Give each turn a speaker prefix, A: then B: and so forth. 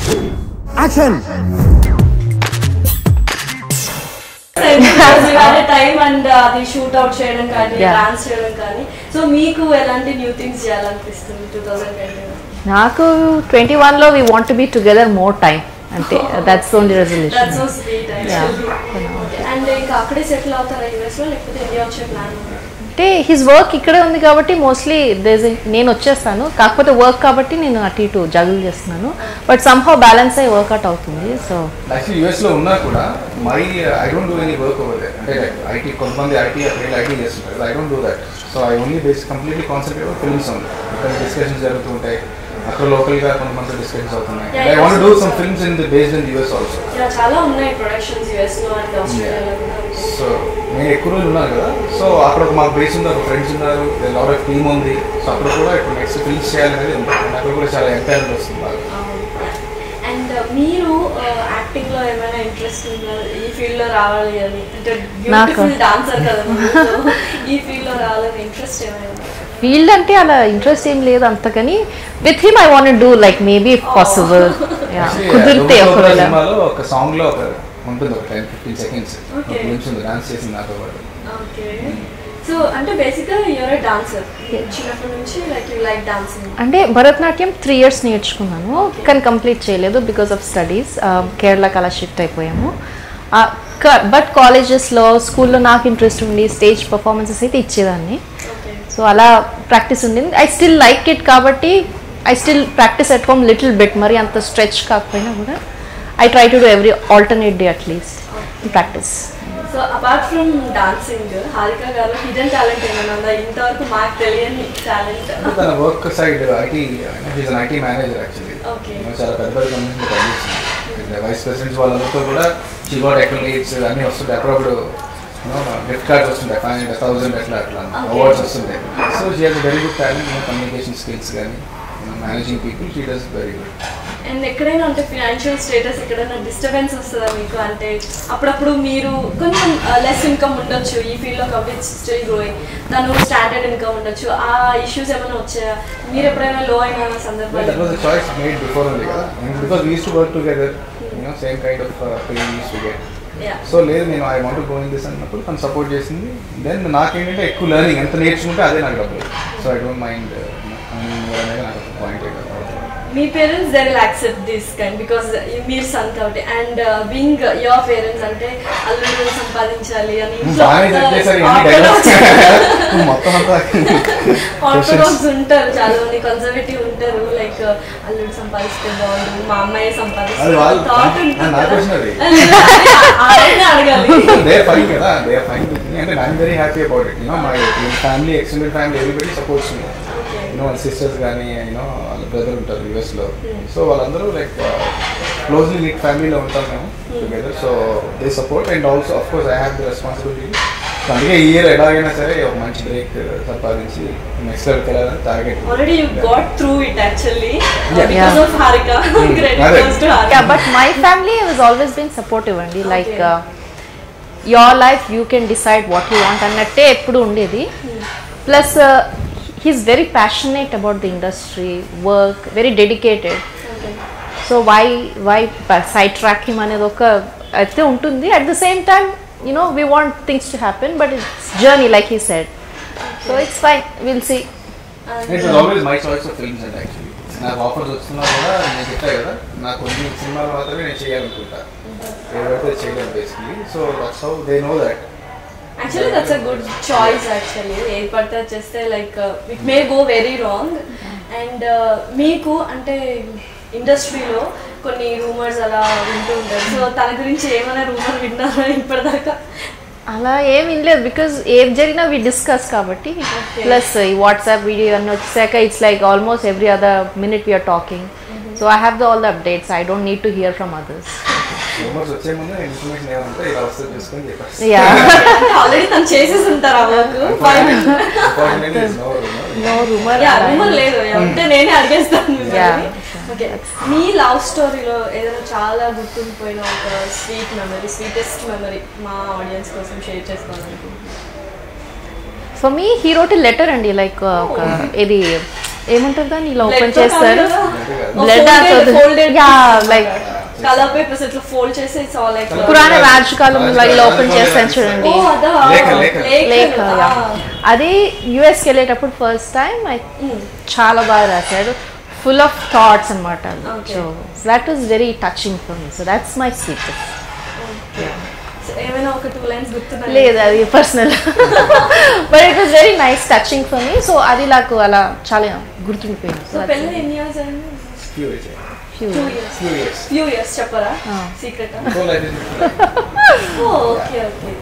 A: Action
B: time and అది shoot out చేయడం కానీ
C: Yeah.
B: డాన్స్ చేయడం కానీ సో మీకు ఎలాంటి న్యూ థింగ్స్ చేయాలనిపిస్తుంది టూ థౌసండ్ ట్వంటీ
C: నాకు ట్వంటీ వన్లో we want to be together more time అంటే that's only
B: that's
C: resolution
B: so sweet and ఇంకా అక్కడే సెటిల్ అవుతారా యూఎస్ లో లేకపోతే ఇండియా వచ్చే ప్లాన్
C: అంటే హిస్ వర్క్ ఇక్కడే ఉంది కాబట్టి మోస్ట్లీ దేస్ నేను వచ్చేస్తాను కాకపోతే వర్క్ కాబట్టి నేను అటు ఇటు జగుల్ చేస్తున్నాను బట్ సంహౌ బ్యాలెన్స్ అయ్యి వర్కౌట్ అవుతుంది సో
D: యాక్చువల్లీ యూఎస్ లో ఉన్నా కూడా my I don't do any work over there అంటే లైక్ ఐటీ కొంతమంది ఐటీ అక్కడ ఐటీ చేస్తుంటారు I don't do that so I only base completely concentrate films ఉంది ఇక్కడ డిస్కషన్స్ జరుగుతుంటాయి అక్కడ లోకల్ గా కొంతమంది డిస్కషన్స్ అవుతున్నాయి
B: Yeah,
D: I want
B: yes.
D: Do some films in the based in US also
B: ఇలా చాలా ఉన్నాయి ప్రొడక్షన్స్ యూఎస్ లో అండ్ ఆస్ట్రేలియాలో కూడా
D: సో నేను ఎక్కువ రోజులు ఉన్నాను కదా సో అక్కడ ఒక మాకు బేస్ ఉన్నారు ఫ్రెండ్స్ ఉన్నారు లాట్ ఆఫ్ టీమ్ ఉంది సో అక్కడ కూడా ఇప్పుడు నెక్స్ట్ ఫిల్మ్స్ చేయాలనేది ఉంది And అక్కడ కూడా చాలా ఎంకరేజ్ వస్తుంది బాగా
B: అండ్ మీరు యాక్టింగ్ లో ఏమైనా ఇంట్రెస్ట్ ఉందా ఈ ఫీల్డ్ లో రావాలి అని అంటే
C: నాకు-
B: బ్యూటిఫుల్ డాన్సర్ కదా మీరు. So, ఈ ఫీల్డ్ లో రావాలని ఇంట్రెస్ట్ ఏమైనా ఉందా?
C: ఫీల్డ్ అంటే అలా ఇంట్రెస్ట్ ఏం లేదు అంతకని with him I want do like maybe possible
D: Actually,
C: కుదిరితే
D: ఆ
C: ఒకవేళ
D: సినిమాలో ఒక సాంగ్ లో ఒక ఉంటుంది ఒక టెన్ ఫిఫ్టీన్ సెకండ్స్
B: Okay.
D: నిమిషం డాన్స్ చేసింది నాతో పాటు
B: ఓకే సో అంటే బేసిక్గా యూఆర్ ఏ డాన్సర్ చిన్నప్పటి నుంచి లైక్ యూ లైక్ డాన్సింగ్
C: అంటే భరతనాట్యం త్రీ ఇయర్స్ నేర్చుకున్నాను కానీ కంప్లీట్ చేయలేదు బికాస్ ఆఫ్ స్టడీస్ కేరళకి అలా షిఫ్ట్ అయిపోయాము బట్ కాలేజెస్లో స్కూల్లో నాకు ఇంట్రెస్ట్ ఉండి స్టేజ్ పర్ఫార్మెన్సెస్ అయితే ఇచ్చేదాన్ని
B: ఓకే
C: సో అలా ప్రాక్టీస్ ఉండింది ఐ స్టిల్ లైక్ ఇట్ కాబట్టి I still practice at home little bit మరి అంత స్ట్రెచ్ కాకపోయినా కూడా I try to do every alternate day at least practice
B: so apart from dancing Harika garu hidden talent ఏమైనా ఉందా ఇంతవరకు మాకు తెలియని టాలెంట్
D: అంటే తన work side IT he's an IT manager actually
B: Okay.
D: చాలా పెద్ద పెద్ద కంపెనీస్ పనిచేస్తుంది వైస్ ప్రెసిడెంట్స్ వాళ్ళందరితో కూడా షీగోట్ ఎకనలీట్స్ అన్నీ వస్తుంటాయి అప్పుడప్పుడు గిఫ్ట్ కార్డ్స్ వస్తుంటాయి ఫైవ్ హండ్రెడ్ థౌసండ్ అట్లా అట్లా
B: Okay.
D: అవార్డ్స్ వస్తుంటాయి so she has very good talent communication skills కానీ managing people she does very good
B: and ఎక్కడైనా అంటే ఫినాన్షియల్ స్టేటస్ ఎక్కడైనా డిస్టర్బెన్స్ వస్తుందా మీకు అంటే అప్పుడప్పుడు మీరు కొంచెం లెస్ ఇన్కమ్ ఉండొచ్చు ఈ ఫీల్డ్లో కాబట్టి స్టిల్ గ్రోయింగ్ తను స్టాండర్డ్ ఇన్కమ్ ఉండొచ్చు ఆ ఇష్యూస్ ఏమైనా వచ్చాయా మీరు ఎప్పుడైనా లో అయిన
D: దట్ వాజ్
B: సందర్భాలు
D: చాయిస్ మేడ్ బిఫోర్ ఉంది కదా because we to work together you know same kind of pay use to get
B: Yeah.
D: So లేదు నేను I want go in this అన్నప్పుడు తను సపోర్ట్ చేసింది దెన్ నాకేంటంటే ఎక్కువ లెర్నింగ్ ఎంత నేర్చుకుంటే అదే నాకు డబ్బులు సో ఐ డోంట్ మైండ్ అనేది నాకు పాయింట్
B: మీ parents they will accept this kind because మీరు సన్ కాబట్టి అండ్ బీయింగ్ యువర్ పేరెంట్స్ అంటే అల్లుడు సంపాదించాలి అని ఇంట్లో
D: బాగానే చెప్పేసరి అన్ని డైలాగ్స్ మొత్తం అంతా
B: ఆర్థోడాక్స్ ఉంటారు చాలా మంది కన్సర్వేటివ్ ఉంటారు లైక్ అల్లుడు సంపాదిస్తే బాగుండు మా అమ్మాయి సంపాదిస్తే
D: అది వాళ్ళు-
B: థాట్
D: నా- నా question అది.
B: ఆయన అడగాలి
D: దే ఫైన్ కదా దే ఫైన్ అంటే I'm very happy about it you know my family extended family everybody supports me you know వాళ్ళ సిస్టర్స్ కానీ యూనో వాళ్ళ బ్రదర్ ఉంటారు యూఎస్లో సో వాళ్ళందరూ లైక్ క్లోజ్లీ నీట్ ఫ్యామిలీలో ఉంటాం మేము together so they support and also of course I have the responsibility అందుకే ఈ ఇయర్ ఎలాగైనా సరే ఒక మంచి బ్రేక్ సంపాదించి నెక్స్ట్ లెవెల్కి వెళ్ళాలని target
B: already you got through it actually
D: Yeah.
B: Because
C: Yeah.
B: Of Harika credit
D: అదే.
B: Goes to
C: ya
B: Harika
C: but my family was always been supportive అండి like
B: Okay.
C: Your life you can decide what you want అన్నట్టే ఎప్పుడు ఉండేది plus he's very passionate about the industry work very dedicated so why why side track him అనేది ఒక అయితే ఉంటుంది at the same time you know we want things to happen but it's journey like he said so it's fine will see
D: it was always my choice of films and actually నాకు offers వస్తున్నా కూడా నేను చెప్పా కదా నాకు కొన్ని సినిమాలు మాత్రమే నేను చేయాలనుకుంటా ఏవైతే చేయలేను basically so that's how they know that
B: actually that's a good choice actually ఏది పడితే అది చేస్తే like it may go very wrong and మీకు అంటే ఇండస్ట్రీలో కొన్ని రూమర్స్ అలా వింటూ ఉంటారు సో తన గురించి ఏమైనా రూమర్ విన్నారా ఇప్పటిదాకా
C: అలా ఏం వినలేదు బికాజ్ ఏం జరిగినా వి డిస్కస్ కాబట్టి ప్లస్ ఈ వాట్సాప్ వీడియో అన్నీ వచ్చాక it's like almost every other minute we're talking so I have the all the updates I don't need to hear from others
D: rumours వచ్చే ముందు ఇన్ఫర్మేషన్ ఏమంటే ఇలా వస్తుంది చూసుకొని చెప్పేసి
C: యా
B: ఆల్రెడీ తను చేసేసి ఉంటారు ఆ వర్క్
C: నో రూమర్
B: రూమర్ లేదు ఉంటే నేనే అడిగేస్తాను
C: Yeah.
B: ఓకే మీ లవ్ స్టోరీలో ఏదైనా చాలా గుర్తుండిపోయిన ఒక స్వీట్ మెమరీ స్వీటెస్ట్ మెమరీ మా ఆడియన్స్ కోసం షేర్ చేసుకోవాలనుకుంటున్నాను
C: for me he wrote letter అండి లైక్ ఒక ఇది ఏమంటారు దాన్ని ఇలా ఓపెన్ చేస్తారు
D: Blood
C: blood ya like
B: colour papers ఇట్లా ఫోల్డ్ చేసి ఇట్స్ ఆల్ లైక్
C: పురాణ రాజు కాలంలో ఇలా ఓపెన్ చేస్తాను చూడండి
B: ఓ అదా
D: లేఖ, లేఖ.
C: లేఖ అది యుఎస్కి వెళ్ళేటప్పుడు ఫస్ట్ టైం ఐ చాలా బాగా రాశాడు ఫుల్ ఆఫ్ థాట్స్ అనమాట
B: Okay.
C: So that is very touching for me so that's my secret
B: ఏమైనా ఒక టూ లైన్స్ గుర్తున్నాయి
C: లేదు అది personal but it was very nice touching for me so అది నాకు అలా చాలా గుర్తుండిపోయింది
B: సో పెళ్ళి ఎన్ని ఇయర్స్ అయింది
D: few years
C: Few.
B: Two years
D: few years
B: few years చెప్పరా
C: Ah.
B: Secret
D: so life is
B: okay okay